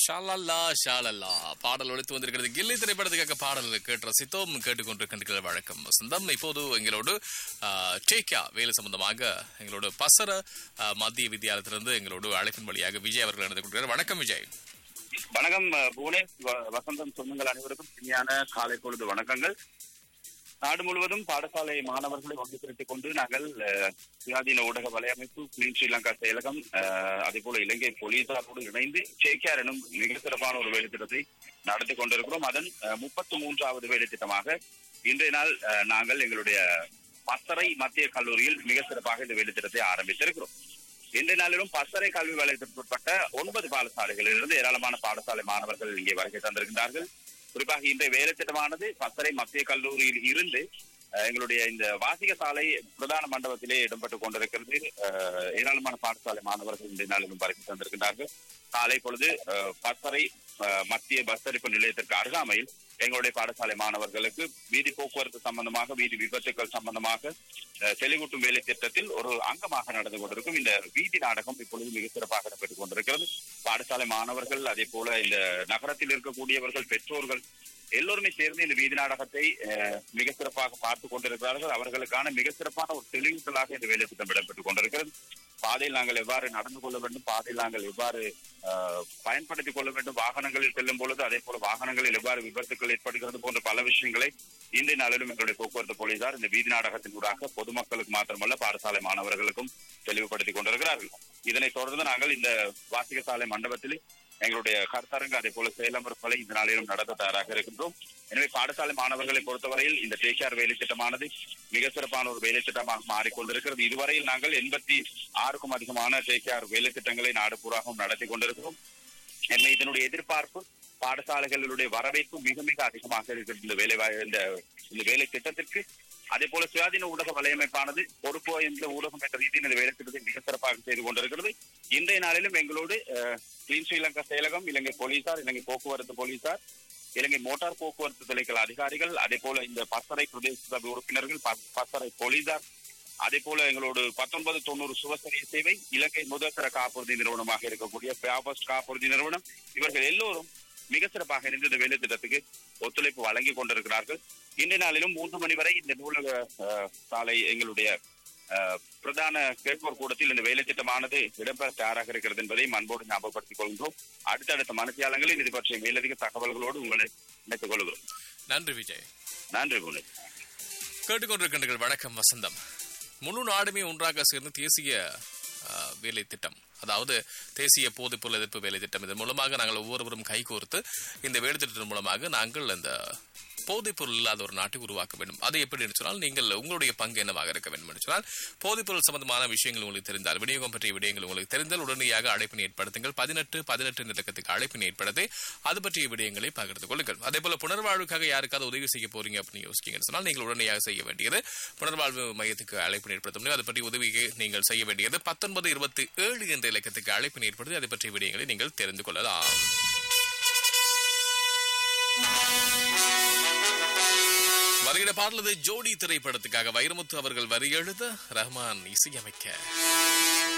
ஷாலல்லா ஷாலல்லா பாடல் ஒழித்து வந்திருக்கிறது கில்லி திரைப்படத்துக்காக பாடல் கேட்டு ரசித்தோம் கேட்டுக்கொண்டிருக்கின்ற வழக்கம் வசந்தம் இப்போது எங்களோடு டேக்கியா வேலை சம்பந்தமாக எங்களோட பசர ஆ, மத்திய வித்தியாலயத்திலிருந்து எங்களோடு அழைப்பின் வழியாக விஜய் அவர்கள் நடந்து கொண்டிருக்கிறார் வணக்கம் விஜய் வணக்கம் அஹ், புவனேஷ் வ- வசந்தம் சொந்தங்கள் அனைவருக்கும் இனிமையான காலை பொழுது வணக்கங்கள் நாடு முழுவதும் பாடசாலை மாணவர்களை ஒன்று திரட்டிக் கொண்டு நாங்கள் அஹ், சுயாதீன ஊடக வலையமைப்பு கிளீன் ஸ்ரீலங்கா செயலகம் அஹ், அதே போல இலங்கை போலீசாரோடு இணைந்து சேக்கியார் எனும் மிக சிறப்பான ஒரு வேலைத்திட்டத்தை நடத்தி கொண்டிருக்கிறோம் அதன் முப்பத்தி மூன்றாவது வேலைத்திட்டமாக இன்றைய நாள் அஹ், நாங்கள் எங்களுடைய பத்தரை மத்திய கல்லூரியில் மிக சிறப்பாக இந்த வேலைத்திட்டத்தை ஆரம்பித்திருக்கிறோம் இன்றைய நாளிலும் பத்தரை கல்வி வலயத்திற்கு உட்பட்ட ஒன்பது பாடசாலைகளிலிருந்து ஏராளமான பாடசாலை மாணவர்கள் இங்கே வருகை தந்திருக்கின்றார்கள் குறிப்பாக இன்றைய வேலை திட்டமானது பத்தரை மத்திய கல்லூரியில் இருந்து அஹ், எங்களுடைய இந்த வாசிக சாலை பிரதான மண்டபத்திலே இடம்பெற்றுக் கொண்டிருக்கிறது அஹ், ஏராளமான பாடசாலை மாணவர்கள் இன்றைய நாளிலும் வருகை தந்திருக்கின்றார்கள் காலை பொழுது அஹ், பத்தரை அஹ், மத்திய பஸ் தரிப்பு நிலையத்திற்கு அருகாமையில் எங்களுடைய பாடசாலை மாணவர்களுக்கு வீதி போக்குவரத்து சம்பந்தமாக வீதி விபத்துக்கள் சம்பந்தமாக அஹ், தெளிவூட்டும் வேலை திட்டத்தில் ஒரு அங்கமாக நடந்து கொண்டிருக்கும் இந்த வீதி நாடகம் இப்பொழுது மிக சிறப்பாக நடைபெற்றுக் கொண்டிருக்கிறது பாடசாலை மாணவர்கள் அதே போல இந்த நகரத்தில் இருக்கக்கூடியவர்கள் பெற்றோர்கள் எல்லோருமே சேர்ந்து இந்த வீதி நாடகத்தை அஹ், மிக சிறப்பாக பார்த்து கொண்டிருக்கிறார்கள் அவர்களுக்கான மிக சிறப்பான ஒரு தெளிவுகளாக இந்த வேலை திட்டம் இடம்பெற்றுக் கொண்டிருக்கிறது பாதையில் நாங்கள் எவ்வாறு நடந்து கொள்ள வேண்டும் பாதையில் நாங்கள் எவ்வாறு அஹ், பயன்படுத்திக் கொள்ள வேண்டும் வாகனங்களில் செல்லும் பொழுது அதே போல வாகனங்களில் எவ்வாறு விபத்துக்கள் ஏற்படுகிறது போன்ற பல விஷயங்களை இன்றைய நாளிலும் எங்களுடைய போக்குவரத்து போலீசார் இந்த வீதி நாடகத்தின் ஊடாக பொதுமக்களுக்கு மாத்திரமல்ல பாடசாலை மாணவர்களுக்கும் தெளிவுபடுத்திக் கொண்டிருக்கிறார்கள் இதனைத் தொடர்ந்து நாங்கள் இந்த வாசிக சாலை மண்டபத்தில் எங்களுடைய கருத்தரங்கு அதே போல செயலமர்களை இந்த நாளிலும் நடத்த தயாராக இருக்கின்றோம் எனவே பாடசாலை மாணவர்களை பொறுத்தவரையில் இந்த டேஷார் வேலை திட்டமானது மிக சிறப்பான ஒரு வேலை திட்டமாக மாறிக்கொண்டிருக்கிறது இதுவரையில் நாங்கள் எண்பத்தி ஆறுக்கும் அதிகமான டேஷார் வேலை திட்டங்களை நாடு பூராகவும் நடத்தி கொண்டிருக்கிறோம் எனவே இதனுடைய எதிர்பார்ப்பு பாடசாலைகளுடைய வரவேற்பு மிக மிக அதிகமாக இருக்கிறது இந்த வேலை வாய்- இந்த இந்த வேலை திட்டத்திற்கு அதே போல சுயாதீன ஊடக வலையமைப்பானது பொறுப்பு என்ற ஊடகம் என்ற ரீதியில் இந்த வேலை திட்டத்தை மிக சிறப்பாக செய்து கொண்டிருக்கிறது இன்றைய நாளிலும் எங்களோடு அஹ், கிளீன் ஸ்ரீலங்கா செயலகம் இலங்கை போலீசார் இலங்கை போக்குவரத்து போலீசார் இலங்கை மோட்டார் போக்குவரத்து துறைகள் அதிகாரிகள் அதே போல இந்த பத்தரை பிரதேச சபை உறுப்பினர்கள் பத்- பத்தரை போலீசார் அதே போல எங்களோடு பத்தொன்பது தொண்ணூறு சுவசரிய சேவை இலங்கை முதற்கர காப்புறுதி நிறுவனமாக இருக்கக்கூடிய பேபஸ்ட் காப்புறுதி நிறுவனம் இவர்கள் எல்லோரும் மிக சிறப்பாக இருந்து இந்த வேலை திட்டத்துக்கு ஒத்துழைப்பு வழங்கி கொண்டிருக்கிறார்கள் இன்றைய நாளிலும் மூன்று மணி வரை இந்த நூலக அஹ், சாலை எங்களுடைய அஹ், பிரதான கேட்போர் கூடத்தில் இந்த வேலை திட்டமானது இடம்பெற தயாராக இருக்கிறது என்பதை அன்போடு ஞாபகப்படுத்திக் கொள்கிறோம் அடுத்தடுத்த மனத்தியாளங்களில் இது பற்றிய மேலதிக தகவல்களோடு உங்களை இணைத்துக் கொள்கிறோம் நன்றி விஜய் நன்றி புனே கேட்டுக்கொண்டிருக்கின்றீர்கள் வணக்கம் வசந்தம் முழு நாடுமே ஒன்றாக சேர்ந்து தேசிய ஆ, வேலை திட்டம் அதாவது தேசிய போதைப்பொருள் எதிர்ப்பு வேலை திட்டம் இதன் மூலமாக நாங்கள் ஒவ்வொருவரும் கைகோர்த்து இந்த வேலை திட்டத்தின் மூலமாக நாங்கள் அந்த போதைப்பொருள் இல்லாத ஒரு நாட்டை உருவாக்க வேண்டும் அது எப்படி என்று சொன்னால் நீங்கள் உங்களுடைய பங்கு என்னவாக இருக்க வேண்டும் என்று சொன்னால் போதைப்பொருள் சம்பந்தமான விஷயங்கள் உங்களுக்கு தெரிந்தால் விநியோகம் பற்றிய விடயங்கள் உங்களுக்கு தெரிந்தால் உடனடியாக அழைப்பினை ஏற்படுத்துங்கள் பதினெட்டு பதினெட்டு நிலக்கத்துக்கு அழைப்பினை ஏற்படுத்தி அது பற்றிய விடயங்களை பகிர்ந்து கொள்ளுங்கள் அதே போல புனர்வாழ்வுக்காக யாருக்காவது உதவி செய்ய போறீங்க அப்படின்னு யோசிக்கீங்கன்னு சொன்னால் நீங்கள் உடனடியாக செய்ய வேண்டியது புனர்வாழ்வு மையத்துக்கு அழைப்பு ஏற்படுத்த முடியும் அது பற்றி உதவிக்கு நீங்கள் செய்ய வேண்டியது பத்தொன்பது இருபத்தி ஏழு என்ற இலக்கத்துக்கு அழைப்பு ஏற்படுத்தி அது பற்றிய விடயங்களை நீங்கள் தெரிந்து கொள்ளலாம் வருகிற பாடலது ஜோடி திரைப்படத்துக்காக வைரமுத்து அவர்கள் வரி எழுத ரஹ்மான் இசையமைக்க